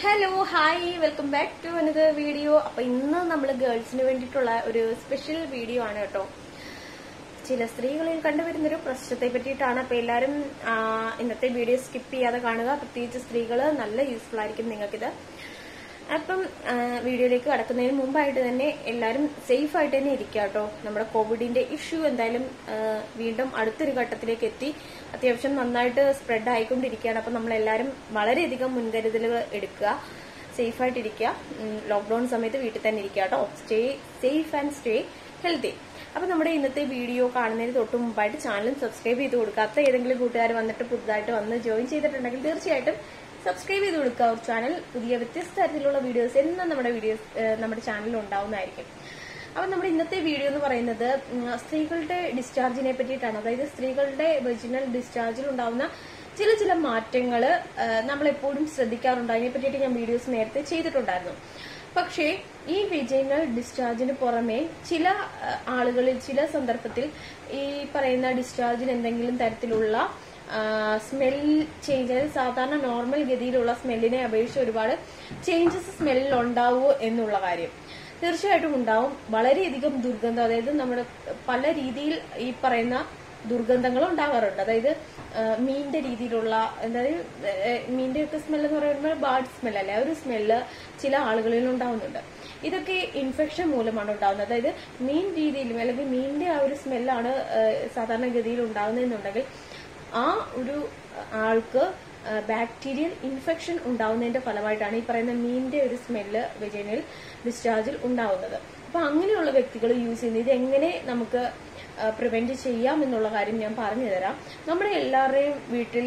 hello hi welcome back to another video അപ്പൊ ഇന്ന് നമ്മൾ ഗേൾസിന് വേണ്ടിയിട്ടുള്ള ഒരു സ്പെഷ്യൽ വീഡിയോ ആണ് കേട്ടോ ചില സ്ത്രീകളിൽ കണ്ടുവരുന്നൊരു പ്രശ്നത്തെ പറ്റിയിട്ടാണ് അപ്പൊ എല്ലാവരും ആ, ഇന്നത്തെ വീഡിയോ സ്കിപ്പ് ചെയ്യാതെ കാണുക പ്രത്യേകിച്ച് സ്ത്രീകള് നല്ല യൂസ്ഫുൾ ആയിരിക്കും നിങ്ങൾക്കിത് അപ്പം ആ, വീഡിയോയിലേക്ക് കടക്കുന്നതിന് മുമ്പായിട്ട് തന്നെ എല്ലാവരും സേഫ് ആയിട്ട് തന്നെ ഇരിക്കുക കേട്ടോ നമ്മുടെ കോവിഡിന്റെ ഇഷ്യൂ എന്തായാലും ആ, വീണ്ടും അടുത്തൊരു ഘട്ടത്തിലേക്ക് എത്തി അത്യാവശ്യം നന്നായിട്ട് സ്പ്രെഡ് ആയിക്കൊണ്ടിരിക്കുകയാണ് അപ്പം നമ്മളെല്ലാവരും വളരെയധികം മുൻകരുതലുകൾ എടുക്കുക സേഫ് ആയിട്ടിരിക്കുക ലോക്ക്ഡൌൺ സമയത്ത് വീട്ടിൽ തന്നെ ഇരിക്കുക കേട്ടോ stay safe and stay healthy അപ്പൊ നമ്മുടെ ഇന്നത്തെ വീഡിയോ കാണുന്നതിന് തൊട്ട് മുമ്പായിട്ട് ചാനലും സബ്സ്ക്രൈബ് ചെയ്ത് കൊടുക്കാത്ത ഏതെങ്കിലും കൂട്ടുകാർ വന്നിട്ട് പുതുതായിട്ട് വന്ന് ജോയിൻ ചെയ്തിട്ടുണ്ടെങ്കിൽ തീർച്ചയായിട്ടും സബ്സ്ക്രൈബ് ചെയ്ത് കൊടുക്കുക അവർ ചാനൽ പുതിയ വ്യത്യസ്ത തരത്തിലുള്ള വീഡിയോസ് എന്നും നമ്മുടെ വീഡിയോസ് നമ്മുടെ ചാനലിൽ ഉണ്ടാവുന്നതായിരിക്കും അപ്പൊ നമ്മുടെ ഇന്നത്തെ വീഡിയോ എന്ന് പറയുന്നത് ഉം, സ്ത്രീകളുടെ ഡിസ്ചാർജിനെ പറ്റിയിട്ടാണ് അതായത് സ്ത്രീകളുടെ വെജിനൽ ഡിസ്ചാർജിൽ ഉണ്ടാവുന്ന ചില ചില മാറ്റങ്ങൾ നമ്മൾ എപ്പോഴും ശ്രദ്ധിക്കാറുണ്ട് അതിനെ പറ്റിയിട്ട് ഞാൻ വീഡിയോസ് നേരത്തെ ചെയ്തിട്ടുണ്ടായിരുന്നു പക്ഷേ ഈ വിജയങ്ങൾ ഡിസ്ചാർജിന് പുറമെ ചില ആ, ആളുകളിൽ ചില സന്ദർഭത്തിൽ ഈ പറയുന്ന ഡിസ്ചാർജിൽ എന്തെങ്കിലും തരത്തിലുള്ള സ്മെൽ ചേഞ്ച് അതായത് സാധാരണ നോർമൽ ഗതിയിലുള്ള സ്മെല്ലിനെ അപേക്ഷിച്ച് ഒരുപാട് ചേഞ്ചസ് സ്മെല്ലിൽ ഉണ്ടാവുമോ എന്നുള്ള കാര്യം തീർച്ചയായിട്ടും ഉണ്ടാവും വളരെയധികം ദുർഗന്ധം അതായത് നമ്മുടെ പല രീതിയിൽ ഈ പറയുന്ന ദുർഗന്ധങ്ങൾ ഉണ്ടാകാറുണ്ട് അതായത് ആ, മീനിന്റെ രീതിയിലുള്ള അതായത് മീനിന്റെ ഒക്കെ സ്മെൽ എന്ന് പറയുമ്പോൾ ബാഡ് സ്മെൽ അല്ലേ ആ ഒരു സ്മെല്ല് ചില ആളുകളിൽ ഉണ്ടാവുന്നുണ്ട് ഇതൊക്കെ ഇൻഫെക്ഷൻ മൂലമാണ് ഉണ്ടാകുന്നത് അതായത് മീൻ രീതിയിലും അല്ലെങ്കിൽ മീനിന്റെ ആ ഒരു സ്മെല്ലാണ് സാധാരണഗതിയിൽ ഉണ്ടാകുന്നതെന്നുണ്ടെങ്കിൽ ആ ഒരു ആൾക്ക് ബാക്ടീരിയൽ ഇൻഫെക്ഷൻ ഉണ്ടാവുന്നതിന്റെ ഫലമായിട്ടാണ് ഈ പറയുന്ന മീനിന്റെ ഒരു സ്മെല്ല് വെജൈനൽ ഡിസ്ചാർജിൽ ഉണ്ടാവുന്നത് അപ്പൊ അങ്ങനെയുള്ള വ്യക്തികൾ യൂസ് ചെയ്യുന്നത് ഇത് എങ്ങനെ നമുക്ക് പ്രിവെന്റ് ചെയ്യാം എന്നുള്ള കാര്യം ഞാൻ പറഞ്ഞു തരാം നമ്മുടെ എല്ലാവരുടെയും വീട്ടിൽ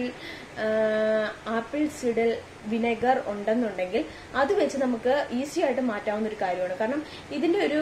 ആപ്പിൾ സിഡൽ വിനെഗർ ഉണ്ടെന്നുണ്ടെങ്കിൽ അത് വെച്ച് നമുക്ക് ഈസി ആയിട്ട് മാറ്റാവുന്ന ഒരു കാര്യമാണ് കാരണം ഇതിന്റെ ഒരു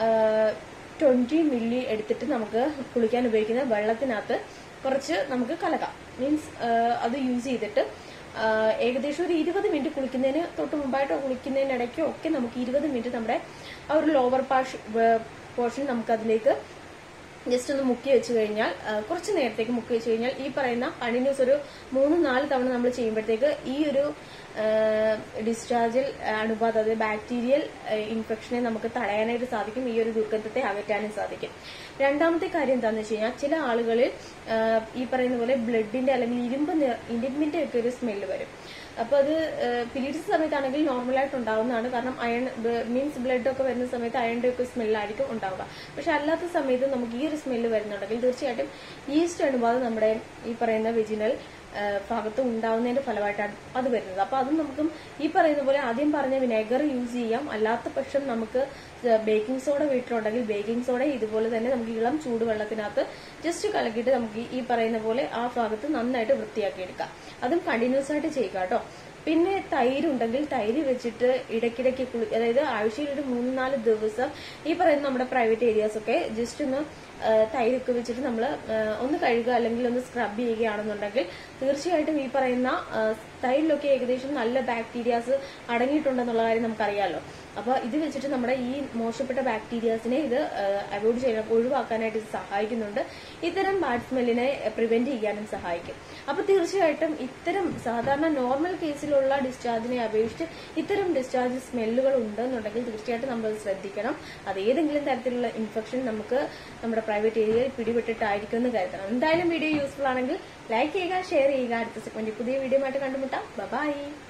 ട്വന്റി മില്ലി എടുത്തിട്ട് നമുക്ക് കുളിക്കാൻ ഉപയോഗിക്കുന്ന വെള്ളത്തിനകത്ത് കുറച്ച് നമുക്ക് കലകാം മീൻസ് അത് യൂസ് ചെയ്തിട്ട് ആ, ഏകദേശം ഒരു ഇരുപത് മിനിറ്റ് കുളിക്കുന്നതിന് തൊട്ട് മുമ്പായിട്ടോ കുളിക്കുന്നതിനിടയ്ക്കോ ഒക്കെ നമുക്ക് ഇരുപത് മിനിറ്റ് നമ്മുടെ ആ ഒരു ലോവർ പാഷ് പോർഷൻ നമുക്ക് അതിലേക്ക് ജസ്റ്റ് ഒന്ന് മുക്കി വെച്ച് കഴിഞ്ഞാൽ ആ, കുറച്ച് നേരത്തേക്ക് മുക്കി വെച്ച് കഴിഞ്ഞാൽ ഈ പറയുന്ന കണ്ടിന്യൂസ് ഒരു മൂന്ന് നാല് തവണ നമ്മൾ ചെയ്യുമ്പോഴത്തേക്ക് ഈ ഒരു ഡിസ്ചാർജിൽ അണുബാധ അതായത് ബാക്ടീരിയൽ ഇൻഫെക്ഷനെ നമുക്ക് തടയാനായിട്ട് സാധിക്കും ഈ ഒരു ദുർഗന്ധത്തെ അകറ്റാനും സാധിക്കും രണ്ടാമത്തെ കാര്യം എന്താണെന്ന് വെച്ച് കഴിഞ്ഞാൽ ചില ആളുകളിൽ ആ, ഈ പറയുന്ന പോലെ ബ്ലഡിന്റെ അല്ലെങ്കിൽ ഇരുമ്പ് നിറ- ഇരുമ്പിന്റെ ഒക്കെ ഒരു സ്മെല്ല് വരും അപ്പൊ അത് പീരീഡ്സ് സമയത്താണെങ്കിൽ നോർമലായിട്ട് ഉണ്ടാവുന്നതാണ് കാരണം അയൺ മീൻസ് ബ്ലഡ് ഒക്കെ വരുന്ന സമയത്ത് അയണിന്റെ ഒക്കെ സ്മെല്ലായിരിക്കും ഉണ്ടാവുക പക്ഷെ അല്ലാത്ത സമയത്ത് നമുക്ക് ഈ ഒരു സ്മെല്ല് വരുന്നുണ്ടെങ്കിൽ തീർച്ചയായിട്ടും ഈസ്റ്റ് അണുബാധ നമ്മുടെ ഈ പറയുന്ന വെജിനൽ ഭാഗത്ത് ഉണ്ടാവുന്നതിന്റെ ഫലമായിട്ടാണ് അത് വരുന്നത് അപ്പൊ അതും നമുക്കും ഈ പറയുന്ന പോലെ ആദ്യം പറഞ്ഞ വിനെഗർ യൂസ് ചെയ്യാം അല്ലാത്ത പക്ഷം നമുക്ക് ബേക്കിംഗ് സോഡ വീട്ടിലുണ്ടെങ്കിൽ ബേക്കിംഗ് സോഡ ഇതുപോലെ തന്നെ നമുക്ക് ഇളം ചൂടുവെള്ളത്തിനകത്ത് ജസ്റ്റ് കലക്കിയിട്ട് നമുക്ക് ഈ പറയുന്ന പോലെ ആ ഭാഗത്ത് നന്നായിട്ട് വൃത്തിയാക്കി എടുക്കാം അതും കണ്ടിന്യൂസ് ആയിട്ട് ചെയ്യുക കേട്ടോ പിന്നെ തൈര് ഉണ്ടെങ്കിൽ തൈര് വെച്ചിട്ട് ഇടയ്ക്കിടയ്ക്ക് കുളി അതായത് ആഴ്ചയിൽ ഒരു മൂന്ന് നാല് ദിവസം ഈ പറയുന്ന നമ്മുടെ പ്രൈവറ്റ് ഏരിയാസ് ഒക്കെ ജസ്റ്റ് ഒന്ന് ആ, തൈരൊക്കെ വെച്ചിട്ട് നമ്മൾ ഒന്ന് കഴുകുക അല്ലെങ്കിൽ ഒന്ന് സ്ക്രബ് ചെയ്യുകയാണെന്നുണ്ടെങ്കിൽ തീർച്ചയായിട്ടും ഈ പറയുന്ന ആ, തൈരിലൊക്കെ ഏകദേശം നല്ല ബാക്ടീരിയാസ് അടങ്ങിയിട്ടുണ്ടെന്നുള്ള കാര്യം നമുക്കറിയാമല്ലോ അപ്പൊ ഇത് വെച്ചിട്ട് നമ്മുടെ ഈ മോശപ്പെട്ട ബാക്ടീരിയാസിനെ ഇത് അവോയ്ഡ് ചെയ്യാൻ ഒഴിവാക്കാനായിട്ട് ഇത് സഹായിക്കുന്നുണ്ട് ഇത്തരം ബാഡ് സ്മെല്ലിനെ പ്രിവെന്റ് ചെയ്യാനും സഹായിക്കും അപ്പൊ തീർച്ചയായിട്ടും ഇത്തരം സാധാരണ നോർമൽ കേസിലുള്ള ഡിസ്ചാർജിനെ അപേക്ഷിച്ച് ഇത്തരം ഡിസ്ചാർജ് സ്മെല്ലുകൾ ഉണ്ടെന്നുണ്ടെങ്കിൽ തീർച്ചയായിട്ടും നമ്മൾ അത് ശ്രദ്ധിക്കണം അത് ഏതെങ്കിലും തരത്തിലുള്ള ഇൻഫെക്ഷൻ നമുക്ക് നമ്മുടെ പ്രൈവറ്റ് ഏരിയയിൽ പിടിപെട്ടിട്ടായിരിക്കും എന്ന് കരുതണം എന്തായാലും വീഡിയോ യൂസ്ഫുൾ ആണെങ്കിൽ ലൈക്ക് ചെയ്യുക ഷെയർ ചെയ്യുക അടുത്ത സെക്കൻഡ് പുതിയ വീഡിയോ ആയിട്ട് കണ്ടുമുട്ടാം ബൈ